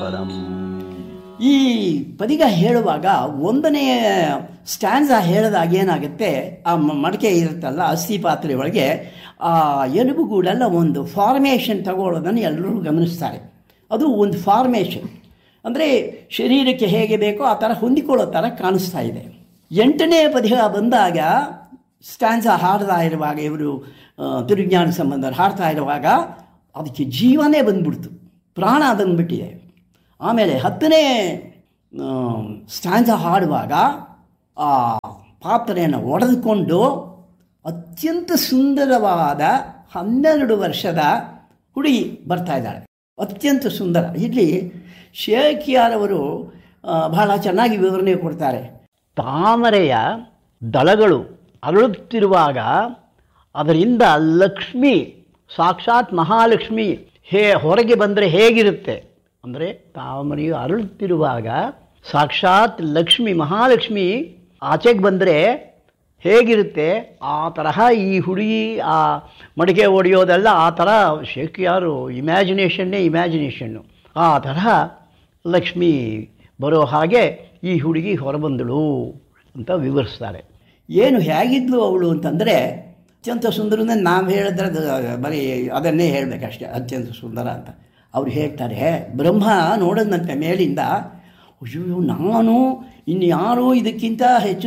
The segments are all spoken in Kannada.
ಈ ಪದಿಗ ಹೇಳುವಾಗ ಒಂದನೆಯ ಸ್ಟ್ಯಾನ್ಸ ಹೇಳಿದಾಗ ಏನಾಗುತ್ತೆ ಆ ಮ- ಮಡಕೆ ಇರುತ್ತಲ್ಲ ಅಸ್ಥಿ ಪಾತ್ರೆ ಒಳಗೆ ಆ ಎಲುಬುಗೂಡೆಲ್ಲ ಒಂದು ಫಾರ್ಮೇಷನ್ ತಗೊಳ್ಳೋದನ್ನು ಎಲ್ಲರೂ ಗಮನಿಸ್ತಾರೆ ಅದು ಒಂದು ಫಾರ್ಮೇಷನ್ ಅಂದರೆ ಶರೀರಕ್ಕೆ ಹೇಗೆ ಬೇಕೋ ಆ ಥರ ಹೊಂದಿಕೊಳ್ಳೋ ಥರ ಕಾಣಿಸ್ತಾ ಇದೆ ಎಂಟನೇ ಪದಿಗ ಬಂದಾಗ ಸ್ಟ್ಯಾನ್ಸ ಹಾಡ್ತಾ ಇರುವಾಗ ಇವರು ತಿರುಜ್ಞಾನ ಸಂಬಂಧ ಹಾಡ್ತಾ ಇರುವಾಗ ಅದಕ್ಕೆ ಜೀವನೇ ಬಂದ್ಬಿಡ್ತು ಪ್ರಾಣ ಬಂದ್ಬಿಟ್ಟಿದೆ ಆಮೇಲೆ ಹತ್ತನೇ ಸ್ಟ್ಯಾನ್ಸ ಹಾಡುವಾಗ ಆ ಪಾತ್ರೆಯನ್ನು ಒಡೆದುಕೊಂಡು ಅತ್ಯಂತ ಸುಂದರವಾದ ಹನ್ನೆರಡು ವರ್ಷದ ಹುಡುಗಿ ಬರ್ತಾ ಇದ್ದಾಳೆ ಅತ್ಯಂತ ಸುಂದರ ಇಲ್ಲಿ ಶೇಖಿಯಾರವರು ಆ, ಬಹಳ ಚೆನ್ನಾಗಿ ವಿವರಣೆ ಕೊಡ್ತಾರೆ ತಾಮರೆಯ ದಳಗಳು ಅರಳುತ್ತಿರುವಾಗ ಅದರಿಂದ ಲಕ್ಷ್ಮಿ ಸಾಕ್ಷಾತ್ ಮಹಾಲಕ್ಷ್ಮಿ ಹೇ ಹೊರಗೆ ಬಂದರೆ ಹೇಗಿರುತ್ತೆ ಅಂದರೆ ತಾಮರೆಯು ಅರಳುತ್ತಿರುವಾಗ ಸಾಕ್ಷಾತ್ ಲಕ್ಷ್ಮಿ ಮಹಾಲಕ್ಷ್ಮಿ ಆಚೆಗೆ ಬಂದರೆ ಹೇಗಿರುತ್ತೆ ಆ ತರಹ ಈ ಹುಡುಗಿ ಆ ಮಡಿಕೆ ಹೊಡೆಯೋದೆಲ್ಲ ಆ ಥರ ಶೇಖಿಯಾರು ಇಮ್ಯಾಜಿನೇಷನ್ನೇ ಇಮ್ಯಾಜಿನೇಷನ್ನು ಆ ತರಹ ಲಕ್ಷ್ಮಿ ಬರೋ ಹಾಗೆ ಈ ಹುಡುಗಿ ಹೊರಬಂದಳು ಅಂತ ವಿವರಿಸ್ತಾರೆ ಏನು ಹೇಗಿದ್ಲು ಅವಳು ಅಂತಂದರೆ ಅತ್ಯಂತ ಸುಂದರ ಅಂದರೆ ನಾವು ಹೇಳಿದ್ರೆ ಅದು ಬರೀ ಅದನ್ನೇ ಹೇಳಬೇಕಷ್ಟೇ ಅತ್ಯಂತ ಸುಂದರ ಅಂತ ಅವ್ರು ಹೇಳ್ತಾರೆ ಬ್ರಹ್ಮ ನೋಡಿದಂತೆ ಮೇಲಿಂದ ಅಯ್ಯೋ ನಾನು ಇನ್ನು ಯಾರೂ ಇದಕ್ಕಿಂತ ಹೆಚ್ಚು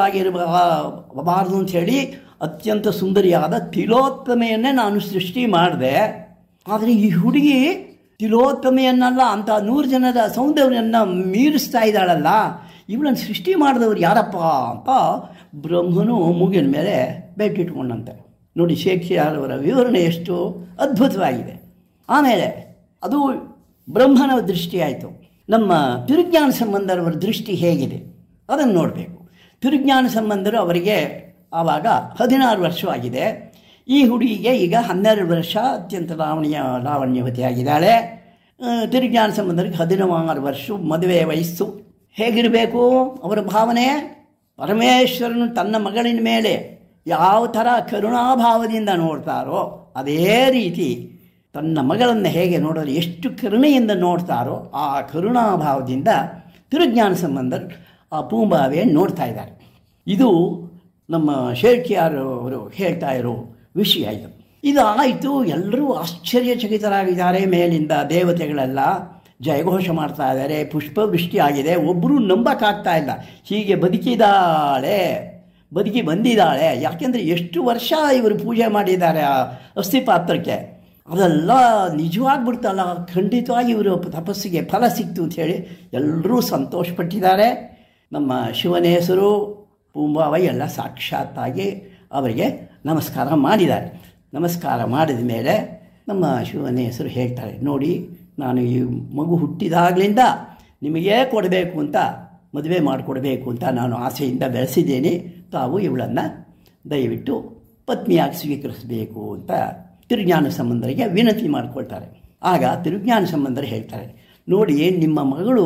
ಸುಂದರವಾಗಿರಬಾರದು ಅಂತ ಹೇಳಿ ಅತ್ಯಂತ ಸುಂದರಿಯಾದ ತಿಲೋತ್ತಮೆಯನ್ನೇ ನಾನು ಸೃಷ್ಟಿ ಮಾಡಿದೆ ಆದರೆ ಈ ಹುಡುಗಿ ತಿಲೋತ್ತಮೆಯನ್ನಲ್ಲ ಅಂತ ನೂರು ಜನರ ಸೌಂದರ್ಯವನ್ನು ಮೀರಿಸ್ತಾ ಇದ್ದಾಳಲ್ಲ ಇವಳನ್ನು ಸೃಷ್ಟಿ ಮಾಡಿದವರು ಯಾರಪ್ಪ ಅಂತ ಬ್ರಹ್ಮನು ಮೂಗಿನ ಮೇಲೆ ಬೆಟ್ಟಿಟ್ಕೊಂಡಂತೆ ನೋಡಿ ಶೇಖಿಯಾರವರ ವಿವರಣೆ ಎಷ್ಟು ಅದ್ಭುತವಾಗಿದೆ ಆಮೇಲೆ ಅದು ಬ್ರಹ್ಮನ ದೃಷ್ಟಿ ಆಯಿತು ನಮ್ಮ ತಿರುಜ್ಞಾನ ಸಂಬಂಧರವರ ದೃಷ್ಟಿ ಹೇಗಿದೆ ಅದನ್ನು ನೋಡಬೇಕು ತಿರುಜ್ಞಾನ ಸಂಬಂಧರು ಅವರಿಗೆ ಆವಾಗ ಹದಿನಾರು ವರ್ಷವಾಗಿದೆ ಈ ಹುಡುಗಿಗೆ ಈಗ ಹನ್ನೆರಡು ವರ್ಷ ಅತ್ಯಂತ ಲಾವಣ್ಯ ಲಾವಣ್ಯವತಿಯಾಗಿದ್ದಾಳೆ ಆ, ತಿರುಜ್ಞಾನ ಸಂಬಂಧರಿಗೆ ಹದಿನಾರು ವರ್ಷ ಮದುವೆ ವಯಸ್ಸು ಹೇಗಿರಬೇಕು ಅವರ ಭಾವನೆ ಪರಮೇಶ್ವರನು ತನ್ನ ಮಗಳಿನ ಮೇಲೆ ಯಾವ ಥರ ಕರುಣಾಭಾವದಿಂದ ನೋಡ್ತಾರೋ ಅದೇ ರೀತಿ ತನ್ನ ಮಗಳನ್ನು ಹೇಗೆ ನೋಡೋರು ಎಷ್ಟು ಕರುಣೆಯಿಂದ ನೋಡ್ತಾರೋ ಆ ಕರುಣಾಭಾವದಿಂದ ತಿರುಜ್ಞಾನ ಸಂಬಂಧರು ಆ ಪೂಂಬಾವೆ ನೋಡ್ತಾ ಇದ್ದಾರೆ ಇದು ನಮ್ಮ ಶೇರ್ಕಿಯಾರ್ ಅವರು ಹೇಳ್ತಾ ಇರೋ ವಿಷಯ ಇದು ಇದು ಆಯಿತು ಎಲ್ಲರೂ ಆಶ್ಚರ್ಯಚಕಿತರಾಗಿದ್ದಾರೆ ಮೇಲಿಂದ ದೇವತೆಗಳೆಲ್ಲ ಜಯಘೋಷ ಮಾಡ್ತಾ ಇದ್ದಾರೆ ಪುಷ್ಪವೃಷ್ಟಿ ಆಗಿದೆ ಒಬ್ಬರು ನಂಬಕ್ಕಾಗ್ತಾ ಇಲ್ಲ ಹೀಗೆ ಬದುಕಿದಾಳೆ ಬದುಕಿ ಬಂದಿದ್ದಾಳೆ ಯಾಕೆಂದರೆ ಎಷ್ಟು ವರ್ಷ ಇವರು ಪೂಜೆ ಮಾಡಿದ್ದಾರೆ ಆ ಅಸ್ಥಿಪಾತ್ರಕ್ಕೆ ಅದೆಲ್ಲ ನಿಜವಾಗ್ಬಿಡ್ತಲ್ಲ ಖಂಡಿತವಾಗಿ ಇವರು ತಪಸ್ಸಿಗೆ ಫಲ ಸಿಕ್ತು ಅಂಥೇಳಿ ಎಲ್ಲರೂ ಸಂತೋಷಪಟ್ಟಿದ್ದಾರೆ ನಮ್ಮ ಶಿವನ ಹೆಸರು ಪೂಂಬಾವ ಎಲ್ಲ ಸಾಕ್ಷಾತ್ತಾಗಿ ಅವರಿಗೆ ನಮಸ್ಕಾರ ಮಾಡಿದ್ದಾರೆ ನಮಸ್ಕಾರ ಮಾಡಿದ ಮೇಲೆ ನಮ್ಮ ಶಿವನ ಹೆಸರು ಹೇಳ್ತಾರೆ ನೋಡಿ ನಾನು ಈ ಮಗು ಹುಟ್ಟಿದಾಗಲಿಂದ ನಿಮಗೇ ಕೊಡಬೇಕು ಅಂತ ಮದುವೆ ಮಾಡಿಕೊಡ್ಬೇಕು ಅಂತ ನಾನು ಆಸೆಯಿಂದ ಬೆಳೆಸಿದ್ದೇನೆ ತಾವು ಇವಳನ್ನು ದಯವಿಟ್ಟು ಪತ್ನಿಯಾಗಿ ಸ್ವೀಕರಿಸಬೇಕು ಅಂತ ತಿರುಜ್ಞಾನ ಸಂಬಂಧರಿಗೆ ವಿನಂತಿ ಮಾಡಿಕೊಳ್ತಾರೆ ಆಗ ತಿರುಜ್ಞಾನ ಸಂಬಂಧರು ಹೇಳ್ತಾರೆ ನೋಡಿ ನಿಮ್ಮ ಮಗಳು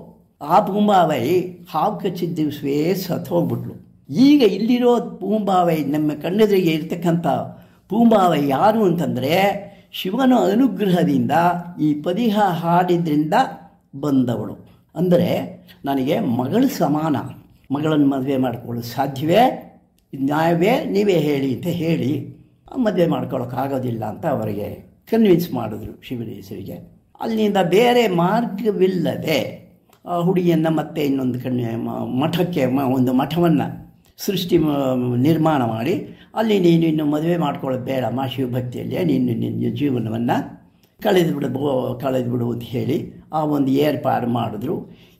ಆ ಪೂಂಬಾವೈ ಹಾವು ಕಚ್ಚಿದ ದಿವಸವೇ ಸತ್ತೋಗ್ಬಿಟ್ಲು ಈಗ ಇಲ್ಲಿರೋ ಪೂಂಬಾವೈ ನಮ್ಮ ಕಣ್ಣೆದುರಿಗೆ ಇರ್ತಕ್ಕಂಥ ಪೂಂಬಾವೈ ಯಾರು ಅಂತಂದರೆ ಶಿವನ ಅನುಗ್ರಹದಿಂದ ಈ ಪದಿಹ ಹಾಡಿದ್ರಿಂದ ಬಂದವಳು ಅಂದರೆ ನನಗೆ ಮಗಳು ಸಮಾನ ಮಗಳನ್ನು ಮದುವೆ ಮಾಡಿಕೊಳ್ಳಲು ಸಾಧ್ಯವೇ ಇದು ನ್ಯಾಯವೇ ನೀವೇ ಹೇಳಿ ಅಂತ ಹೇಳಿ ಮದುವೆ ಮಾಡ್ಕೊಳ್ಳೋಕ್ಕಾಗೋದಿಲ್ಲ ಅಂತ ಅವರಿಗೆ ಕನ್ವಿನ್ಸ್ ಮಾಡಿದ್ರು ಶಿವನ ಹೆಸರಿಗೆ ಅಲ್ಲಿಂದ ಬೇರೆ ಮಾರ್ಗವಿಲ್ಲದೆ ಆ ಹುಡುಗಿಯನ್ನು ಮತ್ತೆ ಇನ್ನೊಂದು ಕಣ್ಣೆ ಮ- ಮಠಕ್ಕೆ ಮ- ಒಂದು ಮಠವನ್ನು ಸೃಷ್ಟಿ ಮ- ನಿರ್ಮಾಣ ಮಾಡಿ ಅಲ್ಲಿ ನೀನು ಇನ್ನು ಮದುವೆ ಮಾಡ್ಕೊಳ್ಳೋದು ಬೇಡಮ್ಮ ಶಿವಭಕ್ತಿಯಲ್ಲಿ ನೀನು ನಿನ್ನ ಜೀವನವನ್ನು ಕಳೆದು ಬಿಡಬೋ ಕಳೆದು ಬಿಡು ಅಂತ ಹೇಳಿ ಆ ಒಂದು ಏರ್ಪಾಡು ಮಾಡಿದ್ರು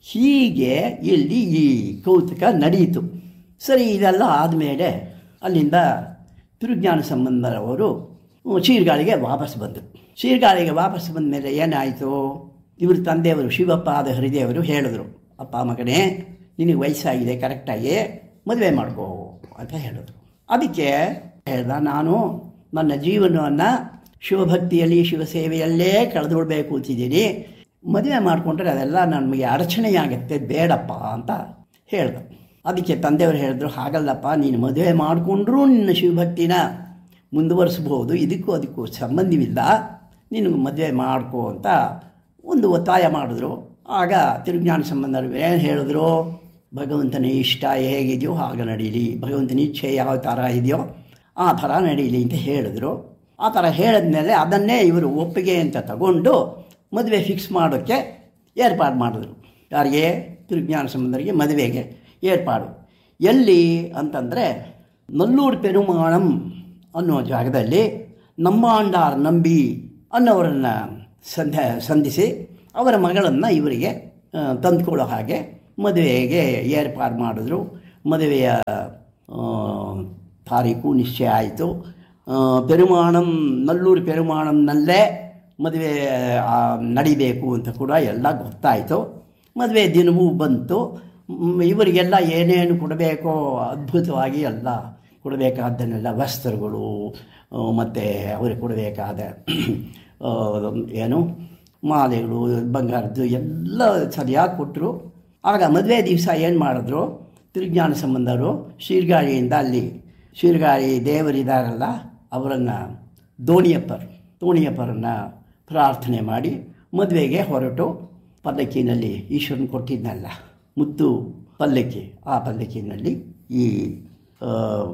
ಹೀಗೆ ಇಲ್ಲಿ ಈ ಕೌತುಕ ನಡೆಯಿತು ಸರಿ ಇದೆಲ್ಲ ಆದಮೇಲೆ ಅಲ್ಲಿಂದ ತಿರುಜ್ಞಾನ ಸಂಬಂಧರವರು ಚೀರ್ಗಾಳಿಗೆ ವಾಪಸ್ ಬಂದರು ಚೀರ್ಗಾಳಿಗೆ ವಾಪಸ್ ಬಂದ ಮೇಲೆ ಏನಾಯಿತು ಇವರು ತಂದೆಯವರು ಶಿವಪ್ಪ ಹರಿದೇವರು ಹೇಳಿದ್ರು ಅಪ್ಪ ಮಗನೇ ನಿನಗೆ ವಯಸ್ಸಾಗಿದೆ ಕರೆಕ್ಟಾಗಿ ಮದುವೆ ಮಾಡ್ಕೋ ಅಂತ ಹೇಳಿದ್ರು ಅದಕ್ಕೆ ಹೇಳ್ದ ನಾನು ನನ್ನ ಜೀವನವನ್ನು ಶಿವಭಕ್ತಿಯಲ್ಲಿ ಶಿವಸೇವೆಯಲ್ಲೇ ಕಳೆದು ಬಿಡಬೇಕು ಅಂತಿದ್ದೀನಿ ಮದುವೆ ಮಾಡಿಕೊಂಡ್ರೆ ಅದೆಲ್ಲ ನಮಗೆ ಅಡಚಣೆಯಾಗುತ್ತೆ ಬೇಡಪ್ಪ ಅಂತ ಹೇಳ್ದ ಅದಕ್ಕೆ ತಂದೆಯವರು ಹೇಳಿದ್ರು ಹಾಗಲ್ಲಪ್ಪ ನೀನು ಮದುವೆ ಮಾಡಿಕೊಂಡ್ರೂ ನಿನ್ನ ಶಿವಭಕ್ತಿನ ಮುಂದುವರಿಸ್ಬೋದು ಇದಕ್ಕೂ ಅದಕ್ಕೂ ಸಂಬಂಧವಿಲ್ಲ ನೀನು ಮದುವೆ ಮಾಡ್ಕೋ ಅಂತ ಒಂದು ಒತ್ತಾಯ ಮಾಡಿದ್ರು ಆಗ ತಿರುಜ್ಞಾನ ಸಂಬಂಧರು ಏನು ಹೇಳಿದ್ರು ಭಗವಂತನ ಇಷ್ಟ ಹೇಗಿದೆಯೋ ಹಾಗೆ ನಡೀಲಿ ಭಗವಂತನ ಇಚ್ಛೆ ಯಾವ ಥರ ಇದೆಯೋ ಆ ಥರ ನಡೀಲಿ ಅಂತ ಹೇಳಿದ್ರು ಆ ಥರ ಹೇಳಿದ್ಮೇಲೆ ಅದನ್ನೇ ಇವರು ಒಪ್ಪಿಗೆ ಅಂತ ತಗೊಂಡು ಮದುವೆ ಫಿಕ್ಸ್ ಮಾಡೋಕ್ಕೆ ಏರ್ಪಾಡು ಮಾಡಿದ್ರು ಯಾರಿಗೆ ತಿರುಜ್ಞಾನ ಸಂಬಂಧರಿಗೆ ಮದುವೆಗೆ ಏರ್ಪಾಡು ಎಲ್ಲಿ ಅಂತಂದರೆ ನಲ್ಲೂರು ಪೆರುಮಾಣಂ ಅನ್ನೋ ಜಾಗದಲ್ಲಿ ನಮ್ಮಾಂಡಾರ್ ನಂಬಿ ಅನ್ನೋರನ್ನು ಸಂಧ ಸಂಧಿಸಿ ಅವರ ಮಗಳನ್ನು ಇವರಿಗೆ ಆ, ತಂದುಕೊಳ್ಳೋ ಹಾಗೆ ಮದುವೆಗೆ ಏರ್ಪಾಡು ಮಾಡಿದ್ರು ಮದುವೆಯ ಆ, ತಾರೀಕು ನಿಶ್ಚಯ ಆಯಿತು ಪೆರುಮಾಣಂ ನಲ್ಲೂರು ಪೆರುಮಾಣಂನಲ್ಲೇ ಮದುವೆ ಆ, ನಡಿಬೇಕು ಅಂತ ಕೂಡ ಎಲ್ಲ ಗೊತ್ತಾಯಿತು ಮದುವೆ ದಿನವೂ ಬಂತು ಮ್, ಇವರಿಗೆಲ್ಲ ಏನೇನು ಕೊಡಬೇಕೋ ಅದ್ಭುತವಾಗಿ ಎಲ್ಲ ಕೊಡಬೇಕಾದ್ದನ್ನೆಲ್ಲ ವಸ್ತ್ರಗಳು ಮತ್ತು ಅವರಿಗೆ ಕೊಡಬೇಕಾದ ಆ, ಏನು ಮಾಲೆಗಳು ಬಂಗಾರದ್ದು ಎಲ್ಲ ಸರಿಯಾಗಿ ಕೊಟ್ಟರು ಆಗ ಮದುವೆ ದಿವಸ ಏನು ಮಾಡಿದ್ರು ತಿರುಜ್ಞಾನ ಸಂಬಂಧರು ಶೀರ್ಗಾಳಿಯಿಂದ ಅಲ್ಲಿ ಶೀರ್ಗಾಳಿ ದೇವರಿದ್ದಾರಲ್ಲ ಅವರನ್ನು ದೋಣಿಯಪ್ಪರು ದೋಣಿಯಪ್ಪರನ್ನು ಪ್ರಾರ್ಥನೆ ಮಾಡಿ ಮದುವೆಗೆ ಹೊರಟು ಪಲ್ಲಕ್ಕಿನಲ್ಲಿ ಈಶ್ವರನ್ ಕೊಟ್ಟಿದ್ನಲ್ಲ ಮುತ್ತು ಪಲ್ಲಕ್ಕಿ ಆ ಪಲ್ಲಕ್ಕಿನಲ್ಲಿ ಈ ಆ,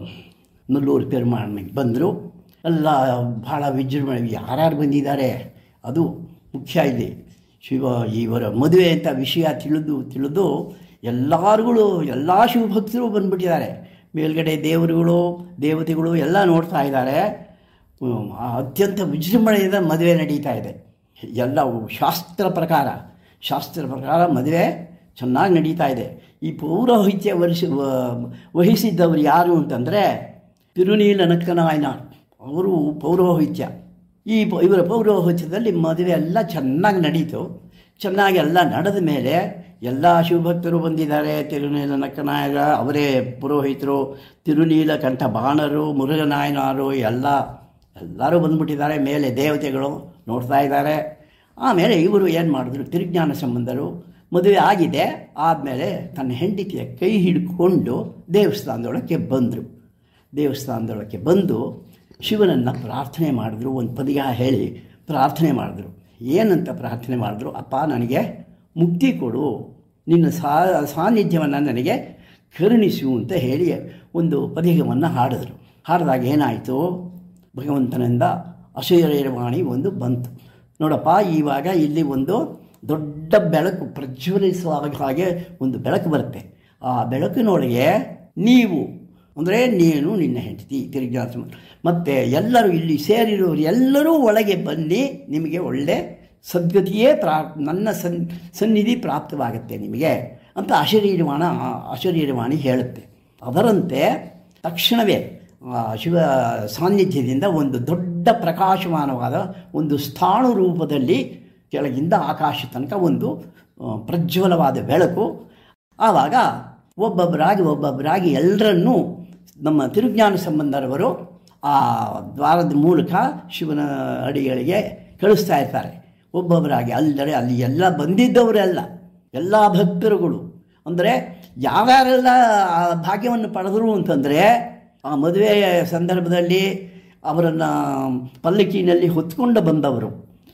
ನಲ್ಲೂರು ಪೆರುಮಾಳ್ನಿಗೆ ಬಂದರು ಎಲ್ಲ ಭಾಳ ವಿಜೃಂಭಣೆ ಯಾರ್ಯಾರು ಬಂದಿದ್ದಾರೆ ಅದು ಮುಖ್ಯ ಇಲ್ಲಿ ಶಿವ ಇವರ ಮದುವೆ ಅಂತ ವಿಷಯ ತಿಳಿದು ತಿಳಿದು ಎಲ್ಲರಿಗೂ ಎಲ್ಲ ಶಿವಭಕ್ತರು ಬಂದ್ಬಿಟ್ಟಿದ್ದಾರೆ ಮೇಲ್ಗಡೆ ದೇವರುಗಳು ದೇವತೆಗಳು ಎಲ್ಲ ನೋಡ್ತಾ ಇದ್ದಾರೆ ಹ್ಮ್, ಆ ಅತ್ಯಂತ ವಿಜೃಂಭಣೆಯಿಂದ ಮದುವೆ ನಡೀತಾ ಇದೆ ಎಲ್ಲ ಶಾಸ್ತ್ರ ಪ್ರಕಾರ ಶಾಸ್ತ್ರ ಪ್ರಕಾರ ಮದುವೆ ಚೆನ್ನಾಗಿ ನಡೀತಾ ಇದೆ ಈ ಪೌರೋಹಿತ್ಯ ವರ್ಷ ವಹಿಸಿದ್ದವರು ಯಾರು ಅಂತಂದರೆ ತಿರುನೀಲ ನಕ್ಕನಾಯನ ಅವರು ಪೌರೋಹಿತ್ಯ ಈ ಪ- ಇವರ ಪೌರೋಹಿತ್ಯದಲ್ಲಿ ಮದುವೆ ಎಲ್ಲ ಚೆನ್ನಾಗಿ ನಡೀತು ಚೆನ್ನಾಗಿ ಎಲ್ಲ ನಡೆದ ಮೇಲೆ ಎಲ್ಲ ಶಿವಭಕ್ತರು ಬಂದಿದ್ದಾರೆ ತಿರುನೀಲ ನಕ್ಕನಾಯಕ ಅವರೇ ಪುರೋಹಿತರು ತಿರುನೀಲಕಂಠ ಬಾಣರು ಮುರುಘನಾಯನರು ಎಲ್ಲ ಎಲ್ಲರೂ ಬಂದ್ಬಿಟ್ಟಿದ್ದಾರೆ ಮೇಲೆ ದೇವತೆಗಳು ನೋಡ್ತಾ ಇದ್ದಾರೆ ಆಮೇಲೆ ಇವರು ಏನು ಮಾಡಿದ್ರು ತಿರುಜ್ಞಾನ ಸಂಬಂಧರು ಮದುವೆ ಆಗಿದೆ ಆದಮೇಲೆ ತನ್ನ ಹೆಂಡತಿಯ ಕೈ ಹಿಡ್ಕೊಂಡು ದೇವಸ್ಥಾನದೊಳಕ್ಕೆ ಬಂದರು ದೇವಸ್ಥಾನದೊಳಕ್ಕೆ ಬಂದು ಶಿವನನ್ನು ಪ್ರಾರ್ಥನೆ ಮಾಡಿದ್ರು ಒಂದು ಪದಿಗ ಹೇಳಿ ಪ್ರಾರ್ಥನೆ ಮಾಡಿದ್ರು ಏನಂತ ಪ್ರಾರ್ಥನೆ ಮಾಡಿದ್ರು ಅಪ್ಪ ನನಗೆ ಮುಕ್ತಿ ಕೊಡು ನಿನ್ನ ಸಾ ಸಾನ್ನಿಧ್ಯವನ್ನು ನನಗೆ ಕರುಣಿಸು ಅಂತ ಹೇಳಿ ಒಂದು ಪದಿಗವನ್ನು ಹಾಡಿದ್ರು ಹಾಡಿದಾಗ ಏನಾಯಿತು ಭಗವಂತನಿಂದ ಅಶರೀರವಾಣಿ ಒಂದು ಬಂತು ನೋಡಪ್ಪ ಇವಾಗ ಇಲ್ಲಿ ಒಂದು ದೊಡ್ಡ ಬೆಳಕು ಪ್ರಜ್ವಲಿಸುವ ಹಾಗೆ ಒಂದು ಬೆಳಕು ಬರುತ್ತೆ ಆ ಬೆಳಕಿನೊಳಗೆ ನೀವು ಅಂದರೆ ನೀನು ನಿನ್ನ ಹೆಂಡತಿ ತಿರುಗಿ ಮತ್ತು ಎಲ್ಲರೂ ಇಲ್ಲಿ ಸೇರಿರೋರು ಎಲ್ಲರೂ ಒಳಗೆ ಬನ್ನಿ ನಿಮಗೆ ಒಳ್ಳೆ ಸದ್ಗತಿಯೇ ಪ್ರಾ ನನ್ನ ಸನ್ ಸನ್ನಿಧಿ ಪ್ರಾಪ್ತವಾಗುತ್ತೆ ನಿಮಗೆ ಅಂತ ಅಶರೀರವಾಣ ಅಶರೀರವಾಣಿ ಹೇಳುತ್ತೆ ಅದರಂತೆ ತಕ್ಷಣವೇ ಆ ಶಿವ ಸಾನ್ನಿಧ್ಯದಿಂದ ಒಂದು ದೊಡ್ಡ ಪ್ರಕಾಶಮಾನವಾದ ಒಂದು ಸ್ಥಾಣು ರೂಪದಲ್ಲಿ ಕೆಳಗಿಂದ ಆಕಾಶ ತನಕ ಒಂದು ಆ, ಪ್ರಜ್ವಲವಾದ ಬೆಳಕು ಆವಾಗ ಒಬ್ಬೊಬ್ಬರಾಗಿ ಒಬ್ಬೊಬ್ಬರಾಗಿ ಎಲ್ಲರನ್ನೂ ನಮ್ಮ ತಿರುಜ್ಞಾನ ಸಂಬಂಧರವರು ಆ ದ್ವಾರದ ಮೂಲಕ ಶಿವನ ಅಡಿಗಳಿಗೆ ಕಳಿಸ್ತಾ ಇರ್ತಾರೆ ಒಬ್ಬೊಬ್ಬರಾಗಿ ಅಲ್ಲದೆ ಅಲ್ಲಿ ಎಲ್ಲ ಬಂದಿದ್ದವರೆಲ್ಲ ಎಲ್ಲ ಭಕ್ತರುಗಳು ಅಂದರೆ ಯಾರ್ಯಾರೆಲ್ಲ ಆ ಭಾಗ್ಯವನ್ನು ಪಡೆದರು ಅಂತಂದರೆ ಆ ಮದುವೆಯ ಸಂದರ್ಭದಲ್ಲಿ ಅವರನ್ನು ಪಲ್ಲಕ್ಕಿನಲ್ಲಿ ಹೊತ್ಕೊಂಡು ಬಂದವರು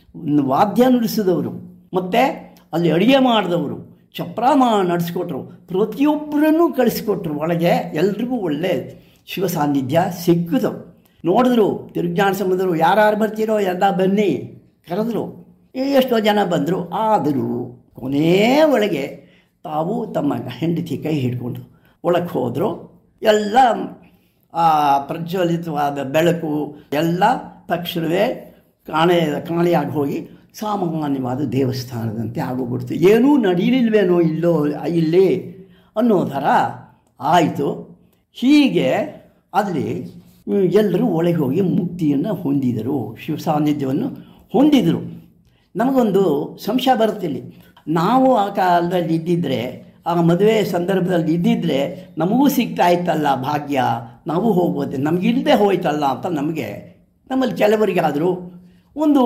ವಾದ್ಯ ನುಡಿಸಿದವರು ಮತ್ತು ಅಲ್ಲಿ ಅಡುಗೆ ಮಾಡಿದವರು ಚಪ್ರಾಮ ನಡೆಸ್ಕೊಟ್ರು ಪ್ರತಿಯೊಬ್ಬರನ್ನೂ ಕಳಿಸ್ಕೊಟ್ರು ಒಳಗೆ ಎಲ್ರಿಗೂ ಒಳ್ಳೆ ಶಿವ ಸಾನ್ನಿಧ್ಯ ಸಿಕ್ಕಿತು ನೋಡಿದ್ರು ತಿರುಜ್ಞಾನ ಸಂಬಂಧರು ಯಾರ್ಯಾರು ಬರ್ತೀರೋ ಎಲ್ಲ ಬನ್ನಿ ಕರೆದ್ರು ಎಷ್ಟೋ ಜನ ಬಂದರು ಆದರೂ ಕೊನೇ ಒಳಗೆ ತಾವು ತಮ್ಮ ಹೆಂಡತಿ ಕೈ ಹಿಡ್ಕೊಂಡು ಒಳಗೆ ಹೋದರು ಎಲ್ಲ ಆ ಪ್ರಜ್ವಲಿತವಾದ ಬೆಳಕು ಎಲ್ಲ ತಕ್ಷಣವೇ ಕಾಣೆ ಕಾಣೆಯಾಗಿ ಹೋಗಿ ಸಾಮಾನ್ಯವಾದ ದೇವಸ್ಥಾನದಂತೆ ಆಗೋಗ್ಬಿಡ್ತು ಏನೂ ನಡೀಲಿಲ್ವೇನೋ ಇಲ್ಲೋ ಇಲ್ಲಿ ಅನ್ನೋ ಥರ ಆಯಿತು ಹೀಗೆ ಅಲ್ಲಿ ಎಲ್ಲರೂ ಒಳಗೆ ಹೋಗಿ ಮುಕ್ತಿಯನ್ನು ಹೊಂದಿದರು ಶಿವ ಸಾನ್ನಿಧ್ಯವನ್ನು ಹೊಂದಿದರು ನಮಗೊಂದು ಸಂಶಯ ಬರುತ್ತಿಲ್ಲಿ ನಾವು ಆ ಕಾಲದಲ್ಲಿ ಇದ್ದಿದ್ದರೆ ಆ ಮದುವೆ ಸಂದರ್ಭದಲ್ಲಿ ಇದ್ದಿದ್ದರೆ ನಮಗೂ ಸಿಗ್ತಾ ಇತ್ತಲ್ಲ ಭಾಗ್ಯ ನಾವು ಹೋಗ್ಬೋದು ನಮಗಿಲ್ಲದೆ ಹೋಯ್ತಲ್ಲ ಅಂತ ನಮಗೆ ನಮ್ಮಲ್ಲಿ ಕೆಲವರಿಗಾದರೂ ಒಂದು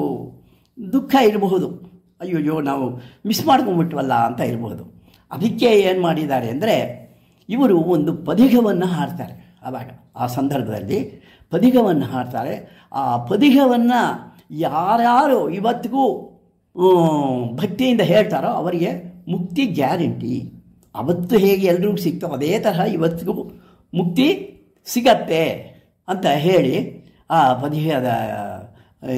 ದುಃಖ ಇರಬಹುದು ಅಯ್ಯೋಯ್ಯೋ ನಾವು ಮಿಸ್ ಮಾಡ್ಕೊಂಬಿಟ್ವಲ್ಲ ಅಂತ ಇರಬಹುದು ಅದಕ್ಕೆ ಏನು ಮಾಡಿದ್ದಾರೆ ಅಂದರೆ ಇವರು ಒಂದು ಪದಿಗವನ್ನು ಹಾಡ್ತಾರೆ ಆವಾಗ ಆ ಸಂದರ್ಭದಲ್ಲಿ ಪದಿಗವನ್ನು ಹಾಡ್ತಾರೆ ಆ ಪದಿಗವನ್ನು ಯಾರ್ಯಾರು ಇವತ್ತಿಗೂ ಹ್ಮ್, ಭಕ್ತಿಯಿಂದ ಹೇಳ್ತಾರೋ ಅವರಿಗೆ ಮುಕ್ತಿ ಗ್ಯಾರಂಟಿ ಅವತ್ತು ಹೇಗೆ ಎಲ್ರಿಗೂ ಸಿಕ್ತೋ ಅದೇ ತರಹ ಇವತ್ತಿಗೂ ಮುಕ್ತಿ ಸಿಗತ್ತೆ ಅಂತ ಹೇಳಿ ಆ ಪದ್ಯದ ಆ,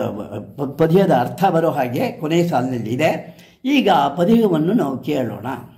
ವ- ಪದ್ಯದ ಅರ್ಥ ಬರೋ ಹಾಗೆ ಕೊನೆಯ ಸಾಲಿನಲ್ಲಿ ಇದೆ ಈಗ ಆ ಪದ್ಯವನ್ನು ನಾವು ಕೇಳೋಣ